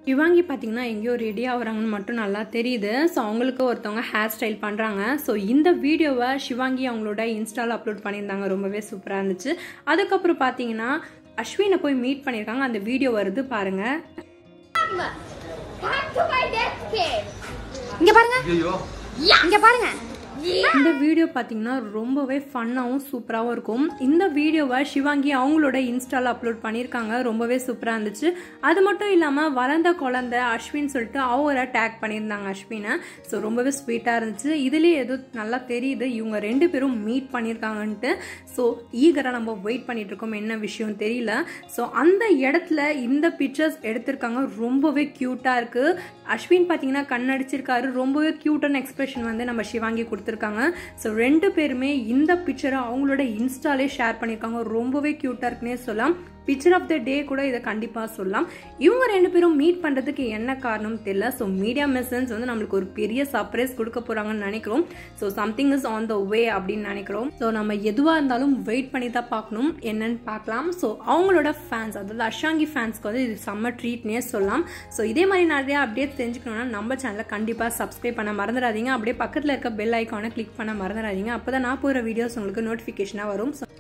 சிவாங்கி பார்த்தீங்கன்னா எங்கேயோ ரெடி ஆகுறாங்கன்னு மட்டும் நல்லா தெரியுது ஸோ அவங்களுக்கு ஒருத்தவங்க ஹேர் ஸ்டைல் பண்ணுறாங்க ஸோ இந்த வீடியோவை சிவாங்கி அவங்களோட இன்ஸ்டாவில் அப்லோட் பண்ணியிருந்தாங்க ரொம்பவே சூப்பராக இருந்துச்சு அதுக்கப்புறம் பார்த்தீங்கன்னா அஸ்வினை போய் மீட் பண்ணியிருக்காங்க அந்த வீடியோ வருது பாருங்கள் Back to my death cave. இங்க பாருங்க ஐயோ இங்க பாருங்க இந்த வீடியோ பார்த்தீங்கன்னா ரொம்பவே ஃபன்னாகவும் சூப்பராகவும் இருக்கும் இந்த வீடியோவை சிவாங்கி அவங்களோட இன்ஸ்டாவில் அப்லோட் பண்ணியிருக்காங்க ரொம்பவே சூப்பராக இருந்துச்சு அது மட்டும் இல்லாமல் வளர்ந்த குழந்தை அஸ்வின் சொல்லிட்டு அவரை டேக் பண்ணியிருந்தாங்க அஸ்வினை ஸோ ரொம்பவே ஸ்வீட்டாக இருந்துச்சு இதுலேயே ஏதோ நல்லா தெரியுது இவங்க ரெண்டு பேரும் மீட் பண்ணியிருக்காங்கன்ட்டு ஸோ ஈகராக நம்ம வெயிட் பண்ணிட்டு இருக்கோம் என்ன விஷயம் தெரியல ஸோ அந்த இடத்துல இந்த பிக்சர்ஸ் எடுத்திருக்காங்க ரொம்பவே க்யூட்டாக இருக்குது அஸ்வின் பார்த்தீங்கன்னா கண்ணடிச்சிருக்காரு ரொம்பவே க்யூட்டான எக்ஸ்பிரஷன் வந்து நம்ம சிவாங்கி கொடுத்துருக்காங்க ஸோ ரெண்டு பேருமே இந்த பிக்சரை அவங்களோட இன்ஸ்டாலே ஷேர் பண்ணியிருக்காங்க ரொம்பவே க்யூட்டாக இருக்குன்னே சொல்லலாம் பிக்சர் ஆஃப் த டே கூட இதை கண்டிப்பாக சொல்லலாம் இவங்க ரெண்டு பேரும் மீட் பண்ணுறதுக்கு என்ன காரணம் தெரியல ஸோ மீடியா மெசன்ஸ் வந்து நம்மளுக்கு ஒரு பெரிய சர்ப்ரைஸ் கொடுக்க போகிறாங்கன்னு நினைக்கிறோம் so something is on the way அப்படின்னு நினைக்கிறோம் ஸோ நம்ம எதுவாக இருந்தாலும் வெயிட் பண்ணி தான் பார்க்கணும் என்னன்னு பார்க்கலாம் ஸோ அவங்களோட ஃபேன்ஸ் அதாவது அஷாங்கி ஃபேன்ஸ்க்கு வந்து இது செம்ம ட்ரீட்னே சொல்லலாம் ஸோ இதே மாதிரி நிறைய அப்டேட் தெரிஞ்சுக்கணும்னா நம்ம சேனலை கண்டிப்பாக சப்ஸ்கிரைப் பண்ண மறந்துடாதீங்க அப்படியே பக்கத்தில் இருக்க பெல் ஐக்கானை கிளிக் பண்ண மறந்துடாதீங்க அப்போ தான் நான் போகிற வீடியோஸ் உங்களுக்கு நோட்டிஃபிகேஷனாக வரும் ஸோ